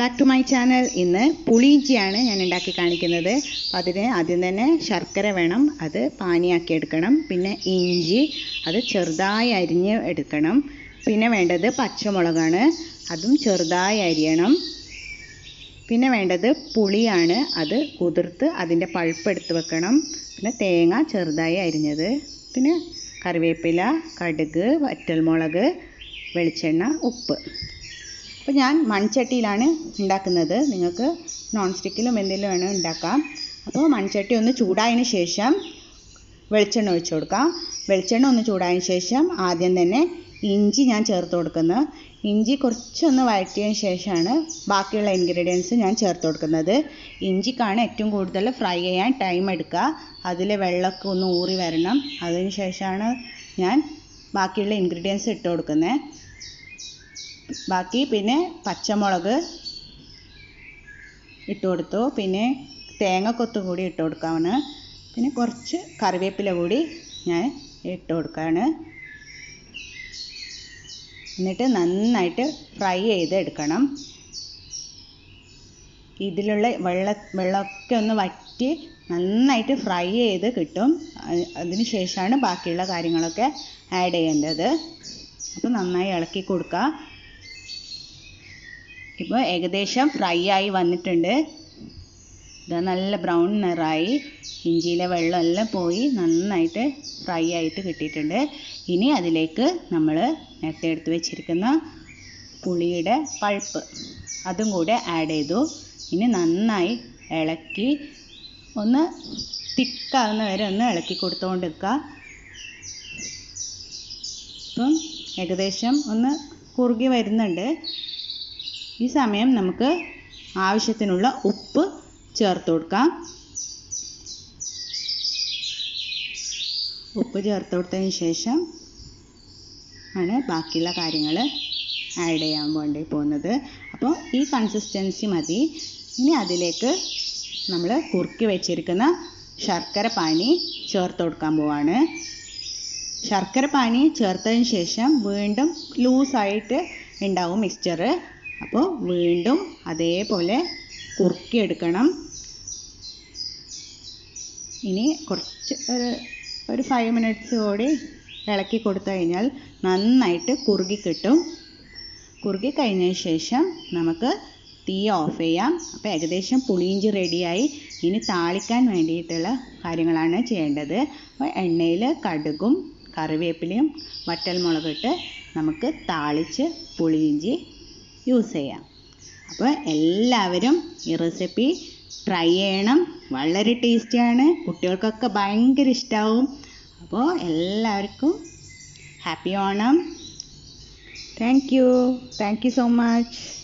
back to my channel ഇന്ന് പുളിയിഞ്ചിയാണ് ഞാൻ ഉണ്ടാക്കി കാണിക്കുന്നത് അപ്പോൾ അതിന് ആദ്യം തന്നെ ശർക്കര വേണം അത് പാനിയാക്കി എടുക്കണം പിന്നെ ഇഞ്ചി അത് ചെറുതായി അരിഞ്ഞ് എടുക്കണം പിന്നെ വേണ്ടത് പച്ചമുളകാണ് അതും ചെറുതായി അരിയണം പിന്നെ വേണ്ടത് പുളിയാണ് അത് കുതിർത്ത് അതിൻ്റെ പൾപ്പ് എടുത്ത് വെക്കണം പിന്നെ തേങ്ങ ചെറുതായി അരിഞ്ഞത് പിന്നെ കറിവേപ്പില കടുക് വറ്റൽമുളക് വെളിച്ചെണ്ണ ഉപ്പ് അപ്പോൾ ഞാൻ മൺചട്ടിയിലാണ് ഉണ്ടാക്കുന്നത് നിങ്ങൾക്ക് നോൺ സ്റ്റിക്കിലും എന്തെങ്കിലും വേണം ഉണ്ടാക്കാം അപ്പോൾ മൺചട്ടി ഒന്ന് ചൂടായതിന് ശേഷം വെളിച്ചെണ്ണ ഒഴിച്ചു കൊടുക്കാം വെളിച്ചെണ്ണ ഒന്ന് ചൂടായതിന് ശേഷം ആദ്യം തന്നെ ഇഞ്ചി ഞാൻ ചേർത്ത് കൊടുക്കുന്നു ഇഞ്ചി കുറച്ചൊന്ന് വഴറ്റിയതിന് ശേഷമാണ് ബാക്കിയുള്ള ഇൻഗ്രീഡിയൻസ് ഞാൻ ചേർത്ത് കൊടുക്കുന്നത് ഇഞ്ചിക്കാണ് ഏറ്റവും കൂടുതൽ ഫ്രൈ ചെയ്യാൻ ടൈം എടുക്കുക അതിലെ വെള്ളമൊക്കെ ഒന്ന് ഊറി വരണം അതിന് ശേഷമാണ് ഞാൻ ബാക്കിയുള്ള ഇൻഗ്രീഡിയൻസ് ഇട്ട് കൊടുക്കുന്നത് ബാക്കി പിന്നെ പച്ചമുളക് ഇട്ട് കൊടുത്തു പിന്നെ തേങ്ങക്കൊത്ത് കൂടി ഇട്ട് കൊടുക്കാണ് പിന്നെ കുറച്ച് കറിവേപ്പില കൂടി ഞാൻ ഇട്ട് കൊടുക്കുകയാണ് എന്നിട്ട് നന്നായിട്ട് ഫ്രൈ ചെയ്ത് എടുക്കണം ഇതിലുള്ള വെള്ള വെള്ളമൊക്കെ ഒന്ന് വറ്റി നന്നായിട്ട് ഫ്രൈ ചെയ്ത് കിട്ടും അതിന് ശേഷമാണ് ബാക്കിയുള്ള കാര്യങ്ങളൊക്കെ ആഡ് ചെയ്യേണ്ടത് അപ്പോൾ നന്നായി ഇളക്കി കൊടുക്കുക ഇപ്പോൾ ഏകദേശം ഫ്രൈ ആയി വന്നിട്ടുണ്ട് ഇത് നല്ല ബ്രൗൺ നിറായി ഇഞ്ചിയിലെ വെള്ളമെല്ലാം പോയി നന്നായിട്ട് ഫ്രൈ ആയിട്ട് കിട്ടിയിട്ടുണ്ട് ഇനി അതിലേക്ക് നമ്മൾ നേരത്തെ എടുത്ത് വെച്ചിരിക്കുന്ന പുളിയുടെ പൾപ്പ് അതും കൂടെ ആഡ് ചെയ്തു ഇനി നന്നായി ഇളക്കി ഒന്ന് തിക്കാവുന്ന വരെ ഒന്ന് ഇളക്കി കൊടുത്തുകൊണ്ട് നിൽക്കുക ഇപ്പം ഏകദേശം ഒന്ന് കുറുകി വരുന്നുണ്ട് ഈ സമയം നമുക്ക് ആവശ്യത്തിനുള്ള ഉപ്പ് ചേർത്ത് കൊടുക്കാം ഉപ്പ് ചേർത്ത് കൊടുത്തതിന് ശേഷം ആണ് ബാക്കിയുള്ള കാര്യങ്ങൾ ആഡ് ചെയ്യാൻ വേണ്ടി പോകുന്നത് അപ്പോൾ ഈ കൺസിസ്റ്റൻസി മതി ഇനി അതിലേക്ക് നമ്മൾ കുറുക്കി വെച്ചിരിക്കുന്ന ശർക്കര പാനി ചേർത്ത് കൊടുക്കാൻ പോവാണ് ശർക്കര പാനി ചേർത്തതിന് ശേഷം വീണ്ടും ലൂസായിട്ട് ഉണ്ടാവും മിക്സ്ചർ അപ്പോൾ വീണ്ടും അതേപോലെ കുറുക്കിയെടുക്കണം ഇനി കുറച്ച് ഒരു ഒരു ഫൈവ് മിനിറ്റ്സ് കൂടി ഇളക്കി കൊടുത്തു കഴിഞ്ഞാൽ നന്നായിട്ട് കുറുകി കിട്ടും കുറുകി കഴിഞ്ഞതിന് ശേഷം നമുക്ക് തീ ഓഫ് ചെയ്യാം അപ്പോൾ ഏകദേശം പുളിയിഞ്ചി റെഡിയായി ഇനി താളിക്കാൻ വേണ്ടിയിട്ടുള്ള കാര്യങ്ങളാണ് ചെയ്യേണ്ടത് അപ്പോൾ എണ്ണയിൽ കടുകും കറിവേപ്പിലയും വറ്റൽമുളകിട്ട് നമുക്ക് താളിച്ച് പുളിയിഞ്ചി യൂസ് ചെയ്യാം അപ്പോൾ എല്ലാവരും ഈ റെസിപ്പി ട്രൈ ചെയ്യണം വളരെ ടേസ്റ്റിയാണ് കുട്ടികൾക്കൊക്കെ ഭയങ്കര ഇഷ്ടമാവും അപ്പോൾ എല്ലാവർക്കും happy Onam thank you thank you so much